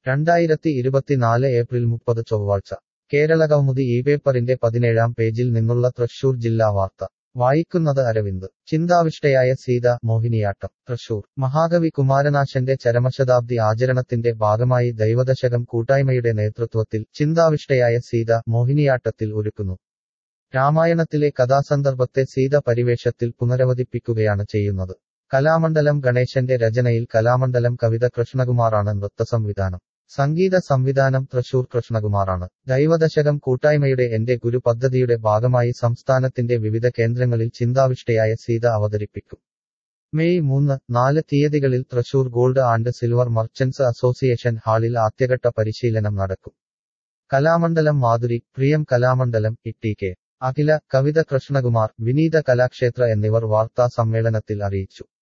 രണ്ടായിരത്തി ഇരുപത്തിനാല് ഏപ്രിൽ മുപ്പത് ചൊവ്വാഴ്ച കേരളകൗമുദി ഈ പേപ്പറിന്റെ പതിനേഴാം പേജിൽ നിന്നുള്ള തൃശൂർ ജില്ലാ വാർത്ത വായിക്കുന്നത് അരവിന്ദ് ചിന്താവിഷ്ടയായ സീത മോഹിനിയാട്ടം തൃശൂർ മഹാകവി കുമാരനാശന്റെ ചരമശതാബ്ദി ആചരണത്തിന്റെ ഭാഗമായി ദൈവദശകം കൂട്ടായ്മയുടെ നേതൃത്വത്തിൽ ചിന്താവിഷ്ടയായ സീത മോഹിനിയാട്ടത്തിൽ ഒരുക്കുന്നു രാമായണത്തിലെ കഥാസന്ദർഭത്തെ സീത പരിവേഷത്തിൽ പുനരവതരിപ്പിക്കുകയാണ് ചെയ്യുന്നത് കലാമണ്ഡലം ഗണേശന്റെ രചനയിൽ കലാമണ്ഡലം കവിത കൃഷ്ണകുമാറാണ് നൃത്തസംവിധാനം സംഗീത സംവിധാനം തൃശൂർ കൃഷ്ണകുമാറാണ് ദൈവദശകം കൂട്ടായ്മയുടെ എന്റെ ഗുരു പദ്ധതിയുടെ ഭാഗമായി സംസ്ഥാനത്തിന്റെ വിവിധ കേന്ദ്രങ്ങളിൽ ചിന്താവിഷ്ടയായ സീത അവതരിപ്പിക്കും മെയ് മൂന്ന് നാല് തീയതികളിൽ Thrissur gold and silver merchants association ഹാളിൽ ആദ്യഘട്ട പരിശീലനം നടക്കും കലാമണ്ഡലം മാധുരി പ്രിയം കലാമണ്ഡലം ഇ കെ അഖില കവിത കൃഷ്ണകുമാർ വിനീത കലാക്ഷേത്ര എന്നിവർ വാർത്താ സമ്മേളനത്തിൽ അറിയിച്ചു